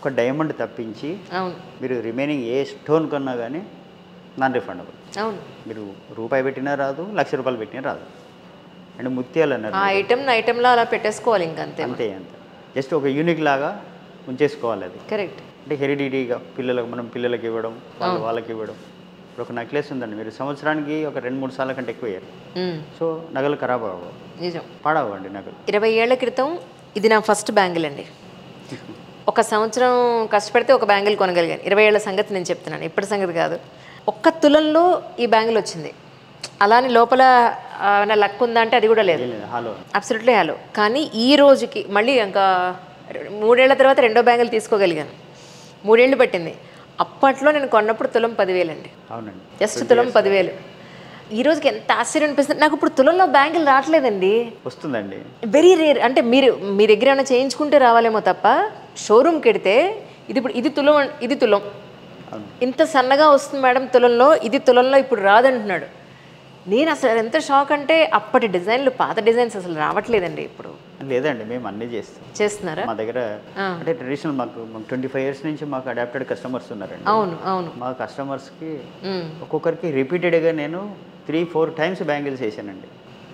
ఒక డైమండ్ తప్పించి అవును మీరు రిమైనింగ్ ఏ స్టోన్ కొన్నా కానీ నాన్ రిఫండబుల్ అవును మీరు రూపాయి పెట్టినా రాదు లక్ష రూపాయలు పెట్టినా రాదు అండ్ ముత్యాలు అన్నారు ఆ ఐటమ్ ఐటమ్లో అలా పెట్టేసుకోవాలి ఇంకంతే అంతే అంతే జస్ట్ ఒక యూనిక్ లాగా ఉంచేసుకోవాలి అది కరెక్ట్ అంటే హెరిడిటీగా పిల్లలకు మనం పిల్లలకి ఇవ్వడం వాళ్ళు వాళ్ళకి ఇవ్వడం ఇప్పుడు ఒక నెక్లెస్ ఉందండి మీరు సంవత్సరానికి ఒక రెండు మూడు సార్ల కంటే ఎక్కువ ఇయ్యరు సో నగలు ఖరాబ్ అవ్వవు నిజం పాడవండి నగలు ఇరవై ఏళ్ల క్రితం ఇది నా ఫస్ట్ బ్యాంగిల్ అండి ఒక సంవత్సరం కష్టపడితే ఒక బ్యాంగిల్ కొనగలిగాను ఇరవై ఏళ్ల సంగతి నేను చెప్తున్నాను ఇప్పటి సంగతి కాదు ఒక్క తులంలో ఈ బ్యాంగిల్ వచ్చింది అలానే లోపల ఆ, నా లక్ ఉందా అంటే అది కూడా లేదు ఏం లేదు హాలో అబ్సల్యూట్లీ హలో కానీ ఈ రోజుకి మళ్ళీ ఇంకా మూడేళ్ల తర్వాత రెండో బ్యాంగిల్ తీసుకోగలిగాను మూడేళ్ళు పట్టింది అప్పట్లో నేను కొన్నప్పుడు తులం పదివేలండి అవునండి జస్ట్ తులం పదివేలు ఈ రోజుకి ఎంత ఆశ్చర్యం అనిపిస్తుంది నాకు ఇప్పుడు తులంలో బ్యాంగిల్ రావట్లేదండి వస్తుందండి వెరీ రేర్ అంటే మీరు మీ దగ్గర ఏమైనా చేయించుకుంటే రావాలేమో తప్ప షోరూమ్కి వెడితే ఇది ఇప్పుడు ఇది తులం అన్- ఇది తులం అవును ఇంత సన్నగా వస్తుంది మేడం తులంలో ఇది తులంలో ఇప్పుడు రాదంటున్నాడు నేను అసలు ఎంత షాక్ అంటే అప్పటి డిజైన్లు పాత డిజైన్స్ అసలు రావట్లేదండి ఇప్పుడు లేదండి మేము అన్నీ చేస్తాం చేస్తున్నారా మా దగ్గర అంటే ట్రెడిషనల్ మాకు ట్వంటీ ఫైవ్ ఇయర్స్ నుంచి మాకు అడాప్టెడ్ కస్టమర్స్ ఉన్నారండి అవును అవును మా కస్టమర్స్కి మ్మ్. ఒక్కొక్కరికి రిపీటెడ్గా నేను త్రీ ఫోర్ టైమ్స్ బ్యాంగిల్స్ వేసానండి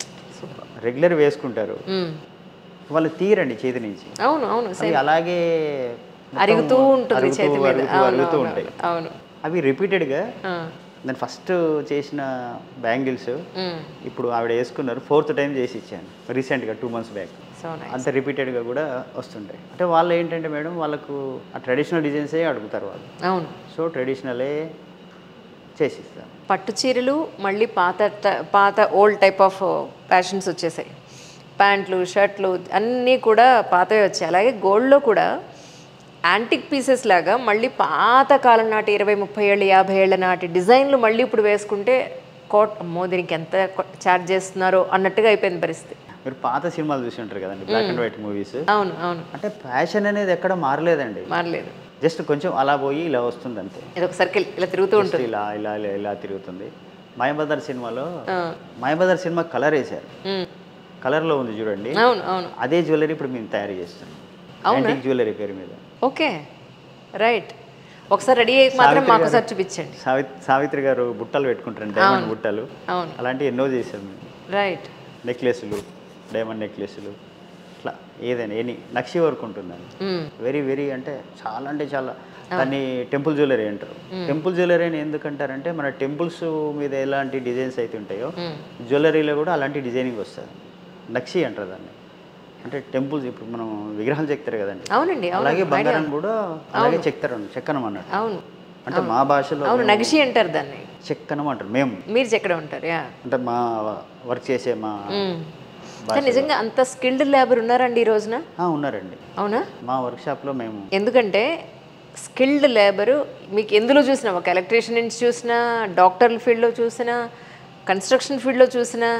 రెగ్యులర్ వేసుకుంటారు మ్మ్. వాళ్ళు తీరండి చేతి నుంచి అవును అవును అవి అలాగే మొత్తం అరుగుతూ ఉంటుంది అరుగుతూ, చేతి మీద అరుగుతూ, అవును అరుగుతూ అవును, ఉంటాయి అవును అవి రిపీటెడ్గా ఆ. నేను ఫస్ట్ చేసిన బ్యాంగిల్స్ మ్మ్. ఇప్పుడు ఆవిడ వేసుకున్నారు ఫోర్త్ టైం చేసి ఇచ్చాను రీసెంట్గా two months back so nice అంత రిపీటెడ్గా కూడా వస్తుంటాయి అంటే వాళ్ళు ఏంటంటే మేడం వాళ్ళకు ఆ ట్రెడిషనల్ డిజైన్సే అడుగుతారు వాళ్ళు అవును సో ట్రెడిషనలే చేసిస్తాను పట్టు చీరలు మళ్ళీ పాత ట- పాత ఓల్డ్ టైప్ ఆఫ్ ఫ్యాషన్స్ వచ్చేసాయి ప్యాంట్లు షర్ట్లు అన్నీ కూడా పాతవే వచ్చాయి అలాగే గోల్డ్లో కూడా యాంటిక్ పీసెస్ లాగా మళ్ళీ పాత కాలం నాటి ఇరవై ముప్పై ఏళ్ళు యాభై ఏళ్ళ నాటి డిజైన్లు మళ్ళీ ఇప్పుడు వేసుకుంటే కోట్ అమ్మో దీనికి ఎంత ఛార్జ్ చేస్తున్నారో అన్నట్టుగా అయిపోయింది పరిస్థితి మీరు పాత సినిమాలు చూసి ఉంటారు కదండి బ్లాక్ అండ్ వైట్ మూవీస్ అవును అవును అంటే ఫ్యాషన్ అనేది ఎక్కడ మారలేదండి మారలేదు జస్ట్ కొంచెం అలా పోయి ఇలా వస్తుంది అంతే ఇది ఒక సర్కిల్ ఇలా తిరుగుతూ Just ఉంటుంది ఇలా ఇలా ఇలా ఇలా తిరుగుతుంది మాయబదర్ సినిమాలో ఆ. మాయబదర్ సినిమా కలర్ వేశారు ఉమ్. కలర్లో ఉంది చూడండి అవును అవును అదే జ్యువెలరీ ఇప్పుడు మేము తయారు చేస్తున్నాం యాంటిక్ జ్యువెలరీ పేరు మీద ఓకే రైట్ ఒకసారి రెడీ అయ్యి మాత్రం మాకు ఒకసారి చూపించండి సావి సావిత్రి గారు బుట్టలు పెట్టుకుంటారు డైమండ్ బుట్టలు అవును అలాంటివి ఎన్నో చేసాం మేము రైట్ నెక్లెస్లు డైమండ్ నెక్లెస్లు ఇట్లా ఏదైనా ఎనీ నక్షి వరకు ఉంటుందండి మ్మ్. వెరీ వెరీ అంటే చాలా అంటే చాలా దాన్ని టెంపుల్ జ్యువెలరీ అంటారు టెంపుల్ జ్యువెలరీ అని ఎందుకంటారంటే మన టెంపుల్స్ మీద ఎలాంటి డిజైన్స్ అయితే ఉంటాయో మ్మ్. జ్యువెలరీలో కూడా అలాంటి డిజైనింగ్ వస్తుంది నక్షి అంటారు దాన్ని అంటే టెంపుల్స్ ఇప్పుడు మనం విగ్రహాలు చెక్తారు కదండి అవునండి అవును అలాగే బంగారం కూడా అలాగే చెక్తారు చెక్కనం అన్నట్టు అవును అంటే మా భాషలో అవును నగిషి అంటారు దాన్ని చెక్కనం అంటారు మేము మీరు చెక్కడ ఉంటారు యా అంటే మా వర్క్ చేసే మా మ్మ్. కానీ నిజంగా అంత స్కిల్డ్ లేబర్ ఉన్నారండి ఈ రోజున ఆ, ఉన్నారండి అవునా మా వర్క్షాప్లో మేము ఎందుకంటే స్కిల్డ్ లేబరు మీకు ఎందులో చూసినా ఒక ఎలక్ట్రీషియన్ నుంచి చూసినా డాక్టర్ల ఫీల్డ్లో చూసినా కన్స్ట్రక్షన్ ఫీల్డ్లో చూసినా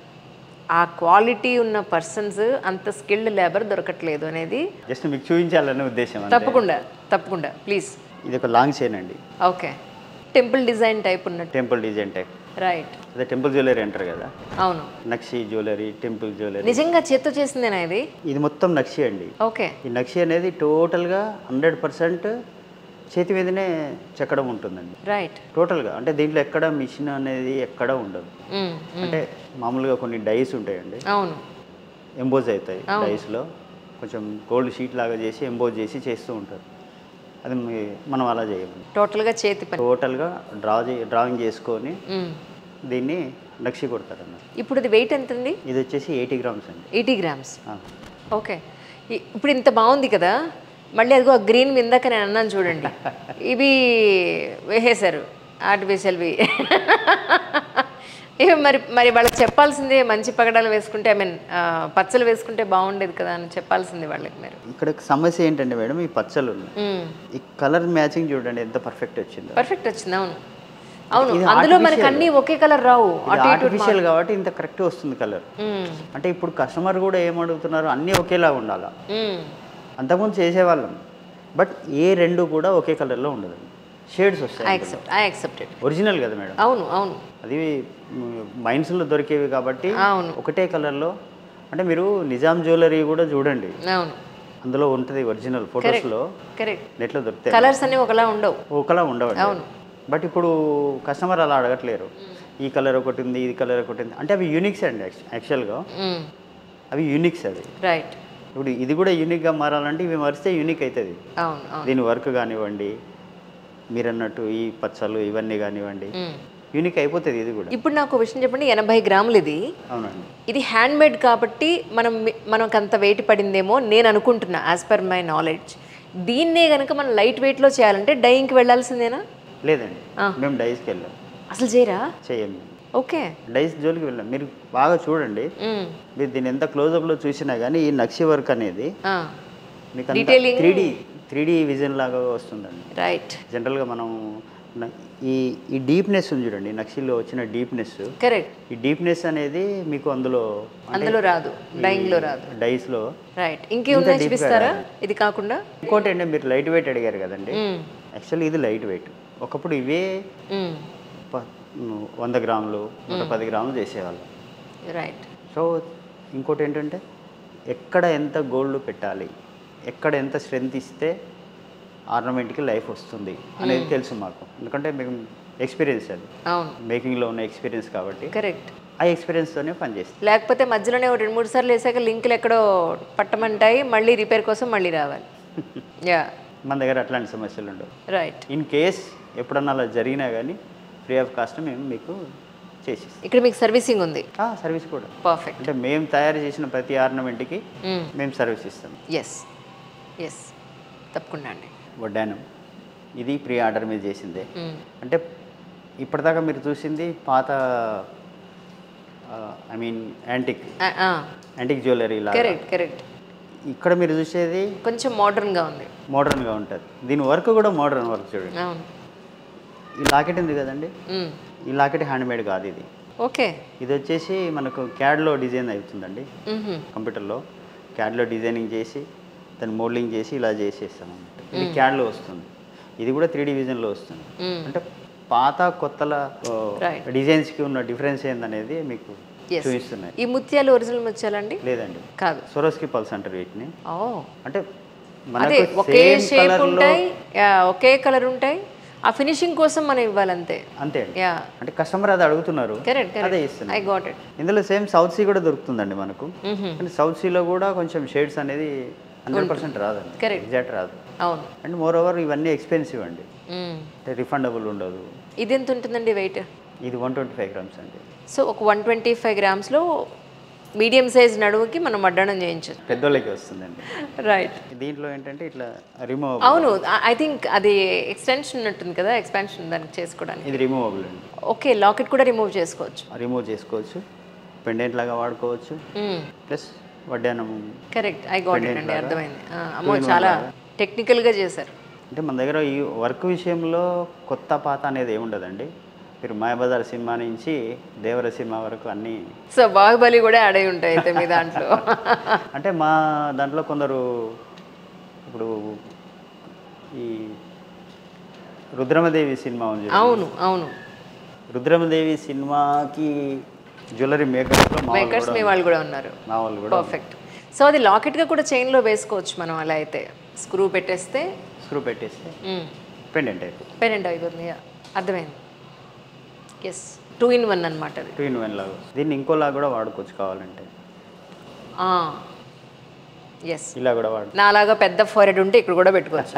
ఆ క్వాలిటీ ఉన్న పర్సన్స్ అంత స్కిల్డ్ లేబర్ దొరకట్లేదు అనేది జస్ట్ మీకు చూపించాలనే ఉద్దేశం అంతే. తప్పకుండా తప్పకుండా ప్లీజ్ ఇది ఒక లాంగ్ చైన్ అండి ఓకే టెంపుల్ డిజైన్ టైప్ ఉన్నట్టు టెంపుల్ డిజైన్ టైప్ రైట్ అదే టెంపుల్ జ్యువెలరీ అంటారు కదా అవును నక్షి జ్యువెలరీ టెంపుల్ జ్యువెలరీ నిజంగా చేత్తో చేసిందేనా ఇది ఇది మొత్తం నక్షి అండి ఓకే ఈ నక్షి అనేది టోటల్గా హండ్రెడ్ పర్సెంట్ చేతి మీదనే చెక్కడం ఉంటుందండి రైట్ టోటల్గా అంటే దీంట్లో ఎక్కడ మిషన్ అనేది ఎక్కడ ఉండదు అంటే మామూలుగా కొన్ని డైస్ ఉంటాయండి అవును ఎంబోజ్ అవుతాయి డైస్లో కొంచెం గోల్డ్ షీట్ లాగా చేసి ఎంబోజ్ చేసి చేస్తూ ఉంటారు అది మీ- మనం అలా చేయము టోటల్గా చేతి పని టోటల్గా డ్రా చే డ్రాయింగ్ చేసుకొని మ్మ్. దీన్ని నక్షి కొడతారు అన్నమాట ఇప్పుడు ఇది వెయిట్ ఎంత ఉంది ఇది వచ్చేసి ఎయిటీ గ్రామ్స్ అండి ఎయిటీ గ్రామ్స్ ఆ. ఓకే ఇ- ఇప్పుడు ఇంత బాగుంది కదా మళ్ళీ అదిగో ఆ గ్రీన్ ఇందాక నేను అన్నాను చూడండి ఇవి వేసేశారు ఆర్టిఫిషియల్వి ఇవి మరి మరి వాళ్ళకి చెప్పాల్సిందే మంచి పగడాలు వేసుకుంటే ఐ మీన్ పచ్చలు వేసుకుంటే బాగుండేది కదా అని చెప్పాల్సింది వాళ్ళకి మీరు ఇక్కడ సమస్య ఏంటంటే మేడం ఈ పచ్చలు ఉన్నాయి ఈ కలర్ మ్యాచింగ్ చూడండి ఎంత పర్ఫెక్ట్ వచ్చిందో పర్ఫెక్ట్ వచ్చింది అవును అవును ఇది అందులో మనకి artificial. అన్నీ ఒకే కలర్ రావు ఇది ఆర్టిఫిషియల్ కాబట్టి ఇంత కరెక్ట్ వస్తుంది కలర్ మ్మ్. అంటే ఇప్పుడు కస్టమర్ కూడా ఏమడుగుతున్నారు అన్నీ ఒకేలా ఉండాలా మ్మ్. అంతకుముందు చేసేవాళ్ళం బట్ ఏ రెండు కూడా ఒకే కలర్లో ఉండదు షేడ్స్ ఐ వస్తాయి యాక్సెప్ట్ ఐ యాక్సెప్టెడ్ ఒరిజినల్ కదా మేడం అవును అవును అది మైన్స్లో దొరికేవి కాబట్టి అవును ఒకటే కలర్లో అంటే మీరు నిజాం జ్యువెలరీ కూడా చూడండి అవును అందులో ఉంటుంది ఒరిజినల్ ఫొటోస్లో కరెక్ట్ నెట్లో దొరుకుతాయి కలర్స్ అన్ని ఒకలా ఉండవు ఒకలా ఉండవండి బట్ ఇప్పుడు కస్టమర్ అలా అడగట్లేరు ఈ కలర్ ఒకటి ఉంది ఇది కలర్ ఒకటి ఉంది అంటే అవి యూనిక్స్ అండి యాక్చువల్గా అవి యూనిక్స్ అవి రైట్ ఇప్పుడు ఇది కూడా యూనిక్గా మారాలంటే ఇవి మరిస్తే యూనిక్ అవుతుంది అవును అవును దీని వర్క్ కానివ్వండి మీరు అన్నట్టు ఈ పచ్చళ్ళు ఇవన్నీ కానివ్వండి మ్మ్. యూనిక్ అయిపోతుంది ఇది కూడా ఇప్పుడు నాకు ఒక విషయం చెప్పండి ఎనభై గ్రాములు ఇది అవునండి ఇది హ్యాండ్ మేడ్ కాబట్టి మనం మనకు అంత వెయిట్ పడిందేమో నేను అనుకుంటున్నా యాజ్ పర్ మై నాలెడ్జ్ దీన్నే కనుక మనం లైట్ వెయిట్లో చేయాలంటే డైయింగ్కి వెళ్ళాల్సిందేనా లేదండి మేము డైస్కి వెళ్ళాం అసలు చేయరా చేయం మేము ఓకే డైస్ జోలికి వెళ్ళాం మీరు బాగా చూడండి మ్మ్. మీరు దీని ఎంత క్లోజప్లో చూసినా కానీ ఈ నక్షి వర్క్ అనేది ఆ, మీకు Detailing- three D three D vision లాగా వస్తుందండి రైట్ జనరల్గా మనం న- ఈ ఈ డీప్నెస్ ఉంది చూడండి నక్షిలో వచ్చిన డీప్నెస్ కరెక్ట్ ఈ డీప్నెస్ అనేది మీకు అందులో అందులో రాదు డైయింగ్లో రాదు డైస్లో రైట్ ఇంకేమున్నాయి చూపిస్తారా ఇది కాకుండా ఇంకోటి అంటే మీరు లైట్ వెయిట్ అడిగారు కదండి మ్మ్. యాక్చువల్లీ ఇది లైట్ వెయిట్ ఒకప్పుడు ఇవే మ్మ్. ప- వంద గ్రాములు నూట పది గ్రాములు చేసేవాళ్ళు రైట్ సో ఇంకోటి ఏంటంటే ఎక్కడ ఎంత గోల్డ్ పెట్టాలి ఎక్కడ ఎంత స్ట్రెంత్ ఇస్తే ఆర్నమెంట్కి లైఫ్ వస్తుంది అనేది తెలుసు మాకు ఎందుకంటే మేము ఎక్స్పీరియన్స్ అది అవును మేకింగ్లో ఉన్న ఎక్స్పీరియన్స్ కాబట్టి కరెక్ట్ ఆ ఎక్స్పీరియన్స్తోనే పనిచేస్తాం లేకపోతే మధ్యలోనే ఒక రెండు మూడు సార్లు వేసాక లింకులు ఎక్కడో పట్టమంటాయి మళ్ళీ రిపేర్ కోసం మళ్ళీ రావాలి యా మన దగ్గర అట్లాంటి సమస్యలు ఉండవు రైట్ ఇన్ కేస్ ఎప్పుడన్నా అలా జరిగినా కానీ ఫ్రీ ఆఫ్ కాస్ట్ మేము మీకు చేసిస్తాం ఇక్కడ మీకు సర్వీసింగ్ ఉంది సర్వీస్ కూడా పర్ఫెక్ట్ అంటే మేము తయారు చేసిన ప్రతి ఆర్నమెంట్కి మేము సర్వీస్ ఇస్తాం ఎస్ ఎస్ తప్పకుండా అండి వడ్డానం ఇది ప్రీ ఆర్డర్ మీద చేసిందే Mm. అంటే ఇప్పటిదాకా మీరు చూసింది పాత I mean antique antique jewellery లాగా కరెక్ట్ కరెక్ట్ ఇక్కడ మీరు చూసేది కొంచెం మోడర్న్గా ఉంది మోడర్న్గా ఉంటుంది దీని వర్క్ కూడా మోడర్న్ వర్క్ చూడండి అవును ఈ లాకెట్ ఉంది కదండి మ్మ్. ఈ లాకెట్ హ్యాండ్మేడ్ కాదు ఇది ఓకే ఇది వచ్చేసి మనకు క్యాడ్లో డిజైన్ అవుతుందండి మ్మ్హ. కంప్యూటర్లో క్యాడ్లో డిజైనింగ్ చేసి దాన్ని మోడలింగ్ చేసి ఇలా చేసేస్తాం అన్నమాట ఇది క్యాడ్లో వస్తుంది ఇది కూడా త్రీ డివిజన్లో వస్తుంది మ్మ్. అంటే పాత కొత్తల Right. డిజైన్స్కి ఉన్న డిఫరెన్స్ ఏందనేది మీకు Yes. చూపిస్తున్నాయి ఈ ముత్యాలు ఒరిజినల్ ముత్యాలండి లేదండి కాదు సొరోస్కి పల్స్ అంటారు వీటిని ఓ అంటే అదే మనకు ఒకే సేమ్ షేప్ కలర్లో ఉంటాయి యా, ఒకే కలర్ ఉంటాయి ఆ ఫినిషింగ్ కోసం మనం ఇవ్వాలంతే అంతే అండి యా అంటే కస్టమర్ అది అడుగుతున్నారు కరెక్ట్ అదే కరెక్ట్ ఇస్తున్నాం ఐ గాట్ ఇట్ ఇందులో సేమ్ సౌత్ సీ కూడా దొరుకుతుందండి మనకు అంటే సౌత్ సీలో కూడా కొంచెం షేడ్స్ అనేది హండ్రెడ్ పర్సెంట్ రాదండి Correct. ఎగ్జాక్ట్ రాదు అవును అండ్ మోర్ ఓవర్ ఇవన్నీ ఎక్స్పెన్సివ్ అండి మ్మ్. అంటే రిఫండబుల్ ఉండదు ఇది ఎంత ఉంటుందండి వెయిట్ ఇది వన్ ట్వంటీ ఫైవ్ గ్రామ్స్ అండి సో ఒక వన్ ట్వంటీ ఫైవ్ గ్రామ్స్లో మీడియం సైజ్ నడువుకి మనం వడ్డాణం చేయించచ్చు పెద్దోళ్ళకి వస్తుందండి రైట్ దీంట్లో ఏంటంటే ఇట్లా రిమూవ్ అవును ఐ థింక్ అది ఎక్స్టెన్షన్ ఉన్నట్టుంది కదా ఎక్స్పాన్షన్ దానికి చేసుకోవడానికి ఇది రిమూవబుల్ అండి ఓకే లాకెట్ కూడా రిమూవ్ చేసుకోవచ్చు రిమూవ్ చేసుకోవచ్చు పెండెంట్ లాగా వాడుకోవచ్చు ప్లస్ వడ్డానం కరెక్ట్ ఐ గాట్ ఇట్ అండి అర్థమైంది ఆ, అమ్మో చాలా టెక్నికల్గా చేశారు అంటే మన దగ్గర ఈ వర్క్ విషయంలో కొత్త పాత అనేది ఏముండదండి మీరు మాయబజార్ సినిమా నుంచి దేవర సినిమా వరకు అన్నీ సో బాహుబలి కూడా యాడ్ అయి ఉంటాయి అయితే మీ దాంట్లో అంటే మా దాంట్లో కొందరు ఇప్పుడు ఈ రుద్రమదేవి సినిమా ఉంది చూడండి. అవును అవును రుద్రమదేవి సినిమాకి జ్యువెలరీ మేకర్స్లో మా వాళ్ళు మేకర్స్ మీ కూడా వాళ్ళు కూడా ఉన్నారు మా వాళ్ళు కూడా పర్ఫెక్ట్ సో అది లాకెట్గా కూడా చైన్లో వేసుకోవచ్చు మనం అలా అయితే స్క్రూ పెట్టేస్తే స్క్రూ పెట్టేస్తే పెండెంట్ అయిపోతుంది పెరెంట్ అయిపోతుంది yeah. అర్థమైంది ఎస్ టూ ఇన్ వన్ అనమాట అది టూ ఇన్ వన్ లాగా దీన్ని ఇంకోలా కూడా వాడుకోవచ్చు కావాలంటే ఎస్ ఇలా కూడా వాడు నాలాగా పెద్ద ఫోరెడ్ ఉంటే ఇక్కడ కూడా పెట్టుకోవచ్చు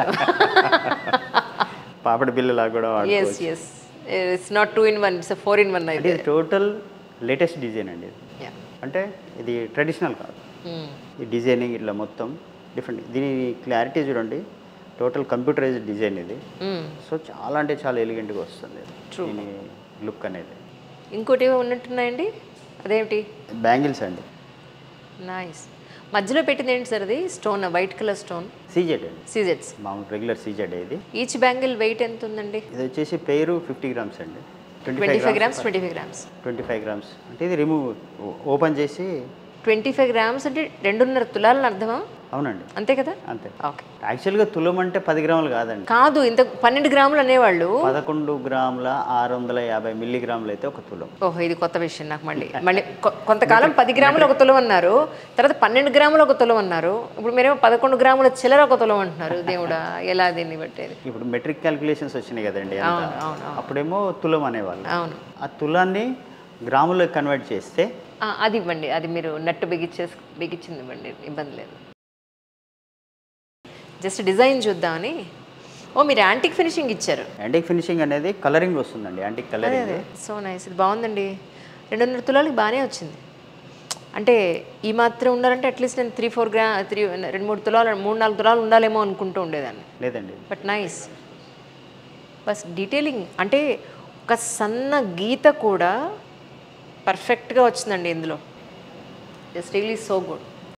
పాపడి బిల్లలా కూడా వాడు yes yes it's not two in one it's four in one అంటే అయితే ఇది టోటల్ లేటెస్ట్ డిజైన్ అండి ఇది Yeah. అంటే ఇది ట్రెడిషనల్ కాదు Mm. ఈ డిజైనింగ్ ఇట్లా మొత్తం డిఫరెంట్ దీని క్లారిటీ చూడండి టోటల్ కంప్యూటరైజ్డ్ డిజైన్ ఇది Mm. సో చాలా అంటే చాలా ఎలిగెంట్గా వస్తుంది దీని లుక్ అనేది ఇంకోటి ఏమో ఉన్నట్టున్నాయండి అదేమిటి బ్యాంగిల్స్ అండి నైస్ మధ్యలో పెట్టింది ఏంటి సార్ అది stone white colour stone CZ అండి సీజెట్స్ మామూలు రెగ్యులర్ సీజెడ్ ఇది ఈచ్ బ్యాంగిల్ వెయిట్ ఎంత ఉందండి ఇది వచ్చేసి పేరు ఫిఫ్టీ గ్రామ్స్ అండి twenty twenty five five grams twenty five grams twenty five grams అంటే ఇది రిమూవ్ ఓపెన్ చేసి ట్వంటీ ఫైవ్ గ్రామ్స్ అంటే రెండున్నర తులాలని అర్థమా అవునండి అంతే కదా అంతే ఓకే యాక్చువల్గా తులం అంటే పది గ్రాములు కాదండి కాదు ఇంత పన్నెండు గ్రాములు అనేవాళ్ళు పదకొండు గ్రాముల ఆరు వందల యాభై మిల్లీగ్రాములు అయితే ఒక తులం ఓహో ఇది కొత్త విషయం నాకు మళ్ళీ మళ్ళీ కొ- కొంతకాలం పది గ్రాములు ఒక తులం అన్నారు తర్వాత పన్నెండు గ్రాములు ఒక తులం అన్నారు ఇప్పుడు మీరేమో పదకొండు గ్రాముల చిల్లర ఒక తులం అంటున్నారు దేవుడా ఎలా దీన్ని బట్టేది ఇప్పుడు మెట్రిక్ క్యాలిక్యులేషన్స్ వచ్చినాయి కదండి అంతా. అవును అవును అవును అప్పుడేమో తులం అనేవాళ్ళు అవును ఆ తులాన్ని గ్రాములకు కన్వర్ట్ చేస్తే ఆ, అది ఇవ్వండి అది మీరు నట్టు బిగించేసి బిగించింది ఇవ్వండి ఇబ్బంది లేదు జస్ట్ డిజైన్ చూద్దామని ఓ మీరు యాంటిక్ ఫినిషింగ్ ఇచ్చారు యాంటిక్ ఫినిషింగ్ అనేది కలరింగ్ వస్తుందండి యాంటిక్ అదే కలరింగ్ అదే సో నైస్ ఇది బాగుందండి రెండున్నర తులాలకి బాగానే వచ్చింది అంటే ఈ మాత్రం ఉండాలంటే అట్లీస్ట్ నేను త్రీ ఫోర్ గ్రా త్రీ రెండు మూడు తులాలు మూడు నాలుగు తులాలు ఉండాలేమో అనుకుంటూ ఉండేదాన్ని లేదండి బట్ నైస్ బస్ డీటెయిలింగ్ అంటే ఒక సన్న గీత కూడా పర్ఫెక్ట్గా వచ్చిందండి ఇందులో జస్ట్ రియలీ సో గుడ్